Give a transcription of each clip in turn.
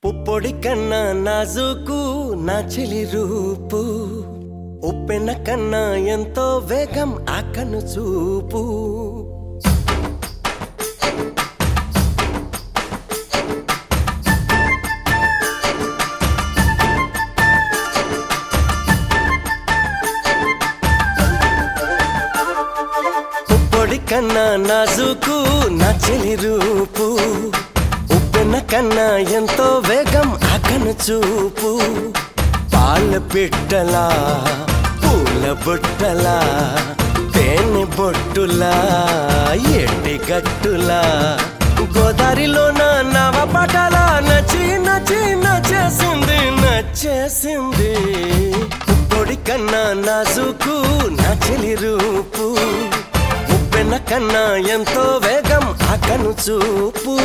పుప్పొడి కన్నా నాజుకు నా చెలి రూపు ఉప్పెన కన్నా ఎంతో వేగం ఆ కను చూపు పుప్పొడి కన్నా నాజుకు నా చెలి రూపు ఉప్పెన కన్నా ఎంతో వేగం ఆ కను చూపు పాల పిట్టలా పూల బుట్టలా తేనె బొట్టులా ఎట్టి గట్టులా గోదారిలో నా నవ పటల నచి నచి నచేసింది నచ్చేసింది పొడి కన్నా నాజుకు నా చెలి రూపు ఉప్పెన కన్నా ఎంతో వేగం ఆ కను చూపు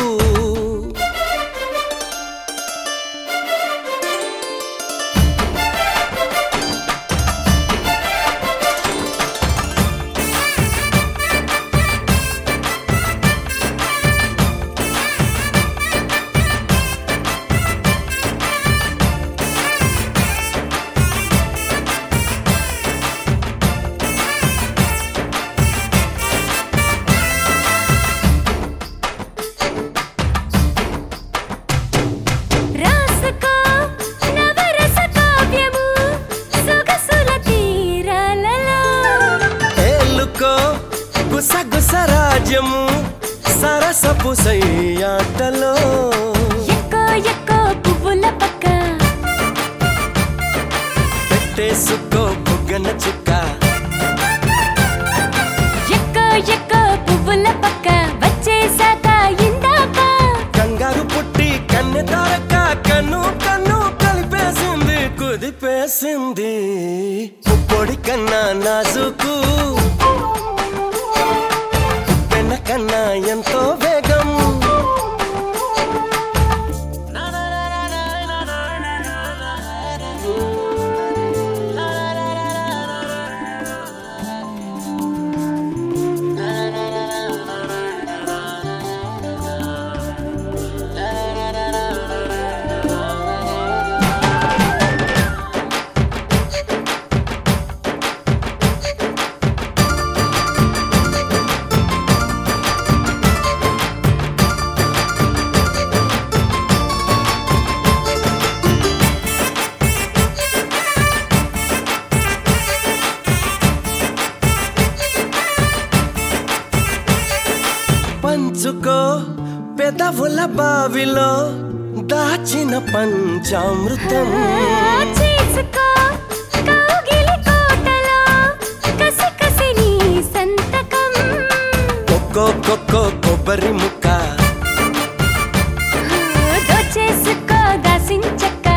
రాసకో నవరస కావ్యము సొగసుల తీరాలలో ఏలుకో గుసగుస రాజ్యము సరసపు సయ్యాటలో ఎక్కో ఎక్కో పువ్వుల పక్క పెట్టేసుకో బుగ్గన చుక్క ఎక్కో ఎక్కో పువ్వుల పక్క వచ్చేసాక ఇందాక కంగారు పుట్టి కన్నె తారక కన్ను కన్ను కలిపేసింది కుదిపేసింది పొడి కన్నా నాజుకు పెన్న కన్నా ఎంతో వేగం పంచుకో పెదవుల బావిలో దాచిన పంచామృతం చేసుకో కౌగిలి కోటలో కసి కసి నీ సంతకం ఒక్కో కొక్కో కొబ్బరి ముక్క దోచేసుకో దాసించక్క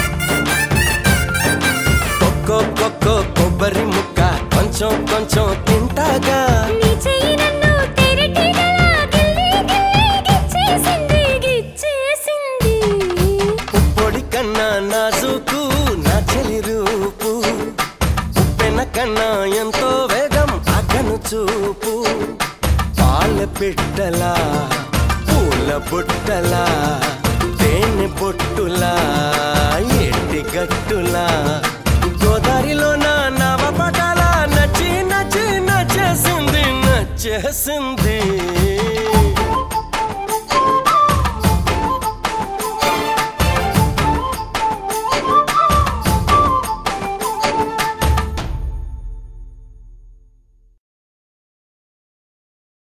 ఒక్కో కొక్కో కొబ్బరి ముక్క కొంచెం కొంచెం తింటాగా నీ చెయ్యి నన్ను తెరటిగలా గిల్లి గిల్లి గిచ్చేసింది గిచ్చేసింది పొడి కన్నా నాజుకు నా చెలి రూపు ఉప్పెన కన్నా ఎంతో వేగం అకను చూపు పాల పిట్టలా పూల బుట్టలా తేనె బొట్టులా ఎట్టి గట్టులా గోదారిలో నా నవ పటాల నచ్చి నచ్చి నచ్చేసింది నచ్చేసింది